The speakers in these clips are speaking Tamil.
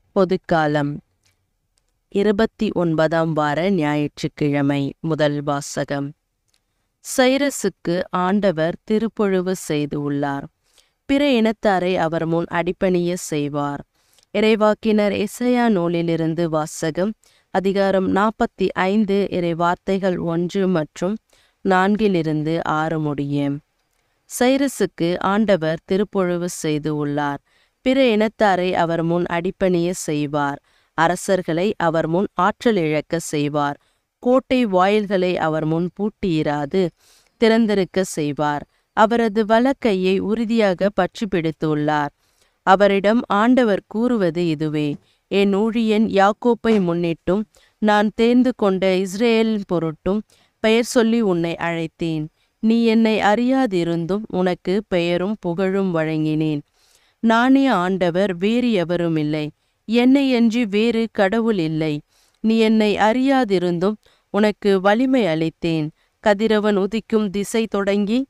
பொதுக்காலம் இருபத்தி ஒன்பதாம் வார ஞாயிற்றுக்கிழமை முதல் வாசகம் சைரசுக்கு ஆண்டவர் திருப்பொழிவு செய்து உள்ளார் பிற இனத்தாரை அவர் முன் அடிப்பணிய செய்வார் இறைவாக்கினர் எசையா நூலிலிருந்து வாசகம் அதிகாரம் நாற்பத்தி ஐந்து இறை வார்த்தைகள் ஒன்று மற்றும் நான்கிலிருந்து ஆறு முடியும் சைரசுக்கு ஆண்டவர் திருப்பொழிவு செய்து உள்ளார் பிற இனத்தாரை அவர் முன் அடிப்பணிய செய்வார் அரசர்களை அவர் முன் ஆற்றல் இழக்க செய்வார் கோட்டை வாயில்களை அவர் முன் பூட்டியிராது திறந்திருக்க செய்வார் அவரது வலக்கையை உறுதியாக பற்றி பிடித்துள்ளார் அவரிடம் ஆண்டவர் கூறுவது இதுவே என் ஊழியன் யாக்கோப்பை முன்னிட்டும் நான் தேர்ந்து கொண்ட இஸ்ரேலின் பொருட்டும் பெயர் சொல்லி உன்னை அழைத்தேன் நீ என்னை அறியாதிருந்தும் உனக்கு பெயரும் புகழும் வழங்கினேன் நானே ஆண்டவர் வேறு எவரும் இல்லை என்னை அன்றி வேறு கடவுள் இல்லை நீ என்னை அறியாதிருந்தும் உனக்கு வலிமை அளித்தேன் கதிரவன் உதிக்கும் திசை தொடங்கி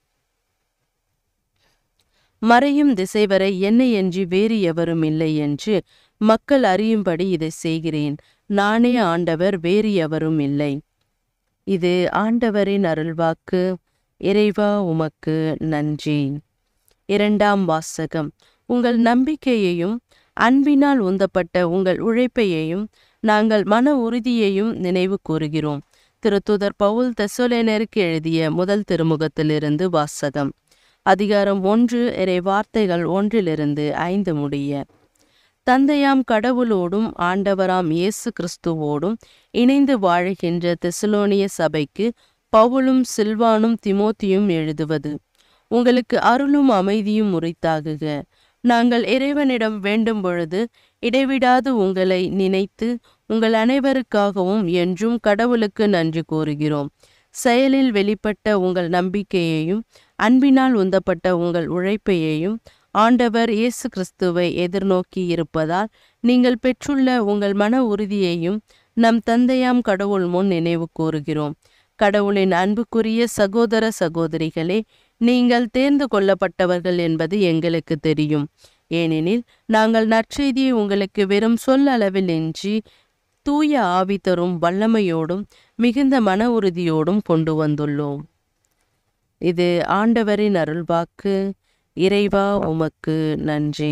மறையும் திசை வரை என்னை அன்றி வேறு எவரும் இல்லை என்று மக்கள் அறியும்படி இதை செய்கிறேன் நானே ஆண்டவர் வேறு எவரும் இல்லை இது ஆண்டவரின் அருள்வாக்கு இறைவா உமக்கு நன்றி இரண்டாம் வாசகம் உங்கள் நம்பிக்கையையும் அன்பினால் உந்தப்பட்ட உங்கள் உழைப்பையையும் நாங்கள் மன உறுதியையும் நினைவு கூறுகிறோம் திருத்துதர் பவுல் தெசோலேனருக்கு எழுதிய முதல் திருமுகத்திலிருந்து வாசகம் அதிகாரம் ஒன்று இறை வார்த்தைகள் ஒன்றிலிருந்து ஐந்து முடிய தந்தையாம் கடவுளோடும் ஆண்டவராம் இயேசு கிறிஸ்துவோடும் இணைந்து வாழுகின்ற தெசலோனிய சபைக்கு பவுலும் சில்வானும் திமோத்தியும் எழுதுவது உங்களுக்கு அருளும் அமைதியும் உரித்தாகுக நாங்கள் இறைவனிடம் வேண்டும் பொழுது இடைவிடாது உங்களை நினைத்து உங்கள் அனைவருக்காகவும் என்றும் கடவுளுக்கு நன்றி கூறுகிறோம் செயலில் வெளிப்பட்ட உங்கள் நம்பிக்கையையும் அன்பினால் உந்தப்பட்ட உங்கள் உழைப்பையையும் ஆண்டவர் இயேசு கிறிஸ்துவை எதிர்நோக்கி இருப்பதால் நீங்கள் பெற்றுள்ள உங்கள் மன உறுதியையும் நம் தந்தையாம் கடவுள் முன் நினைவு கூறுகிறோம் கடவுளின் அன்புக்குரிய சகோதர சகோதரிகளே நீங்கள் தேர்ந்து கொள்ளப்பட்டவர்கள் என்பது எங்களுக்கு தெரியும் ஏனெனில் நாங்கள் நற்செய்தியை உங்களுக்கு வெறும் சொல் அளவில் இன்றி தூய ஆவி தரும் வல்லமையோடும் மிகுந்த மன உறுதியோடும் கொண்டு வந்துள்ளோம் இது ஆண்டவரின் அருள்வாக்கு இறைவா உமக்கு நன்றி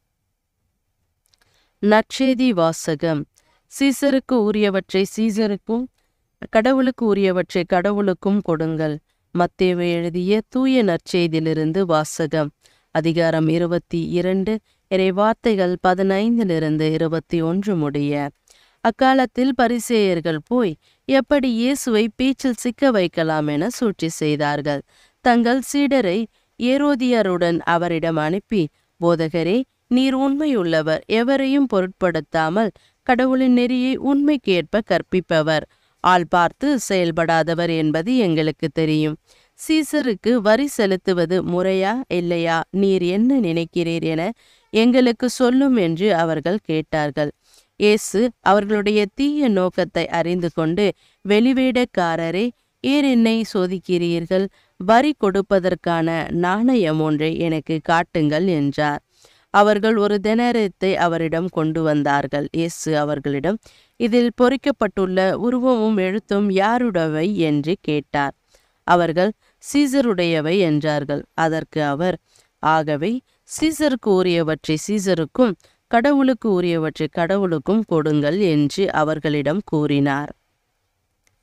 நற்செய்தி வாசகம் சீசருக்கு உரியவற்றை சீசருக்கும் கடவுளுக்கு உரியவற்றை கடவுளுக்கும் கொடுங்கள் மத்தேவு எழுதிய தூய நற்செய்தியிலிருந்து வாசகம் அதிகாரம் இருபத்தி இரண்டு இறை வார்த்தைகள் பதினைந்திலிருந்து இருபத்தி ஒன்று முடிய அக்காலத்தில் பரிசேயர்கள் போய் எப்படி இயேசுவை பேச்சில் சிக்க வைக்கலாம் என சூழ்ச்சி செய்தார்கள் தங்கள் சீடரை ஏரோதியருடன் அவரிடம் அனுப்பி போதகரே நீர் உண்மையுள்ளவர் எவரையும் பொருட்படுத்தாமல் கடவுளின் நெறியை உண்மைக்கேற்ப கற்பிப்பவர் ஆள் பார்த்து செயல்படாதவர் என்பது எங்களுக்கு தெரியும் சீசருக்கு வரி செலுத்துவது முறையா இல்லையா நீர் என்ன நினைக்கிறீர் என எங்களுக்கு சொல்லும் என்று அவர்கள் கேட்டார்கள் இயேசு அவர்களுடைய தீய நோக்கத்தை அறிந்து கொண்டு வெளிவேடக்காரரே ஏர் என்னை சோதிக்கிறீர்கள் வரி கொடுப்பதற்கான நாணயம் ஒன்றை எனக்கு காட்டுங்கள் என்றார் அவர்கள் ஒரு தினரத்தை அவரிடம் கொண்டு வந்தார்கள் இயேசு அவர்களிடம் இதில் பொறிக்கப்பட்டுள்ள உருவமும் எழுத்தும் யாருடையவை என்று கேட்டார் அவர்கள் சீசருடையவை என்றார்கள் அதற்கு அவர் ஆகவே சீசருக்கு உரியவற்றை சீசருக்கும் கடவுளுக்கு உரியவற்றை கடவுளுக்கும் கொடுங்கள் என்று அவர்களிடம் கூறினார்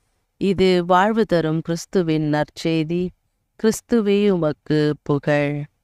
இது வாழ்வு தரும் கிறிஸ்துவின் நற்செய்தி கிறிஸ்துவே உமக்கு புகழ்